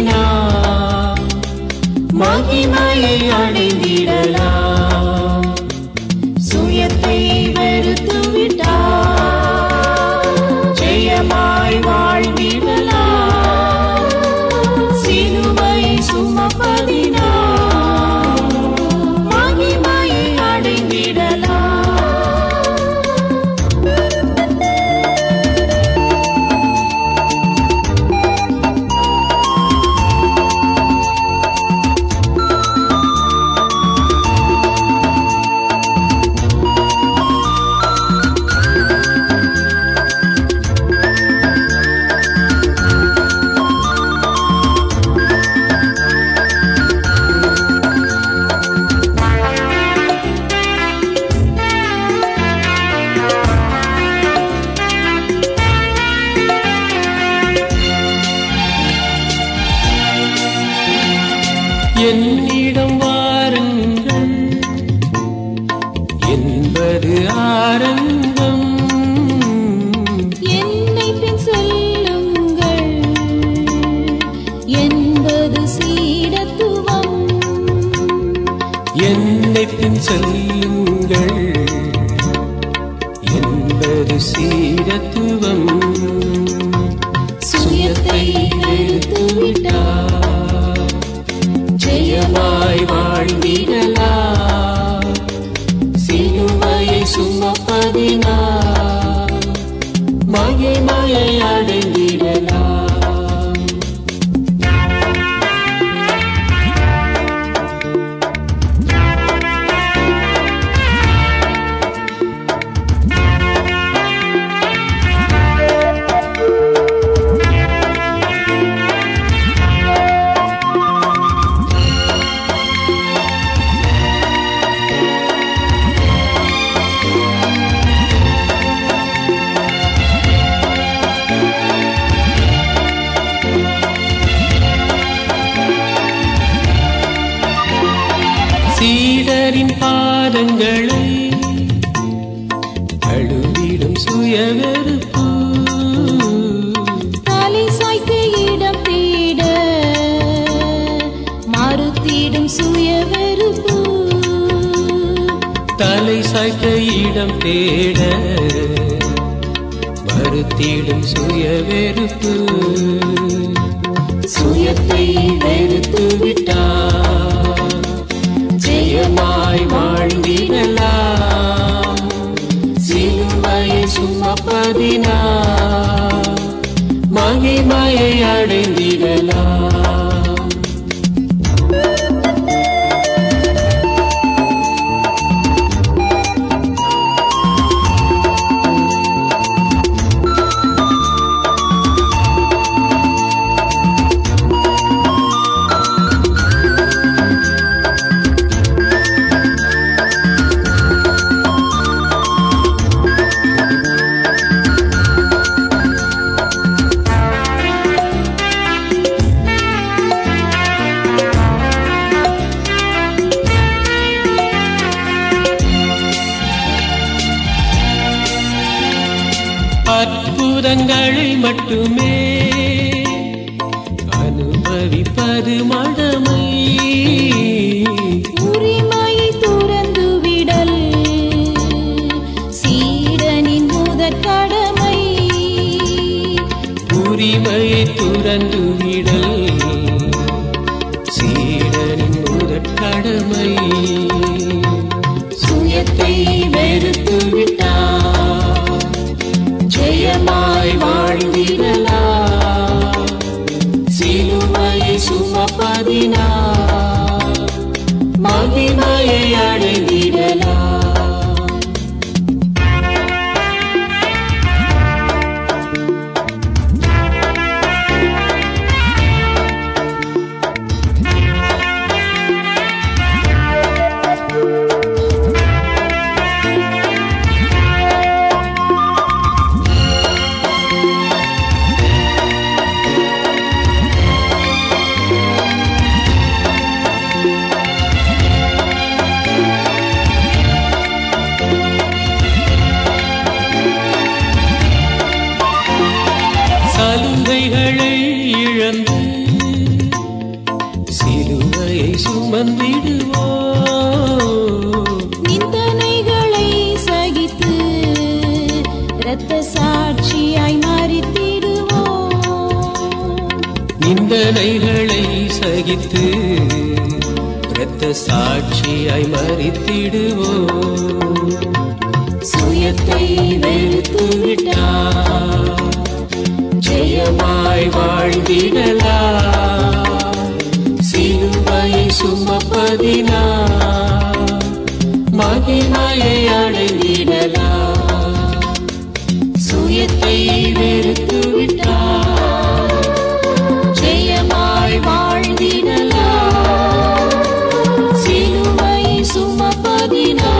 சுமப்பதினால் மகிமையை அடைந்திடலாம் சுயத்தை வெறுத்து விட்டார் ஜெயமாய் வாழ்ந்திடலாம் சிலுவை சுமப்பதினால் மகிமையை அடைந்திடலாம் என்னிடம் வாருங்கள் என்பது ஆரம்பம் என்னை பின் செல்லுங்கள் என்பது சீடத்துவம் என்னை பின் செல்லுங்கள் என்பது சீரத்துவம் சுயத்தை வெறுத்து விட்டார் ஜெயமாய் வாழ்ந்திடலாம் சிலுவையை சுமப்பதினால் மகிமையை அடைந்திடலாம் சீடரின் பாதங்களை கழுவிடும் சுயவெறுப்பு தலை சாய்க்க இடம் தேட மறுத்திடும் சுய வெறுப்பு தலை சாய்க்க இடம் தேட மறுத்திடும் சுயவெறுப்பு சுயத்தை வெறுத்து விட்டார் ஜெயமாய் வாழ்ந்திடலாம் சிலுவையை சுமப்பதினால் மகிமையை அடைந்திடலாம் அற்புதங்களை மட்டுமே அனுபவிப்பது மடமை உரிமையை துறந்து விடல் சீடனின் முதற் கடமை உரிமையை துறந்து விடல் சீடனின் முதற் கடமை சுயத்தை வெறுத்து விட்டார் ஜெயமாய் வாழ்ந்திடலாம் சிலுவையை சுமப்பதினால் மகிமையை அடைந்திடலாம் சுமந்திடுவோ நிந்தனைகளை சகித்து இரத்த சாட்சியாய் மறித்திடுவோம் நிந்தனைகளை சகித்து இரத்த சாட்சியாய் மறித்திடுவோ சுயத்தை வெறுத்து விட்டார் ஜெயமாய் வாழ்ந்திடலா சிலுவையை சுமப்பதினா மகிமையை அடைந்திடலா சுயத்தை வெறுத்து விட்டார் ஜெயமாய் வாழ்ந்திடலா சிலுவை சுமப்பதினா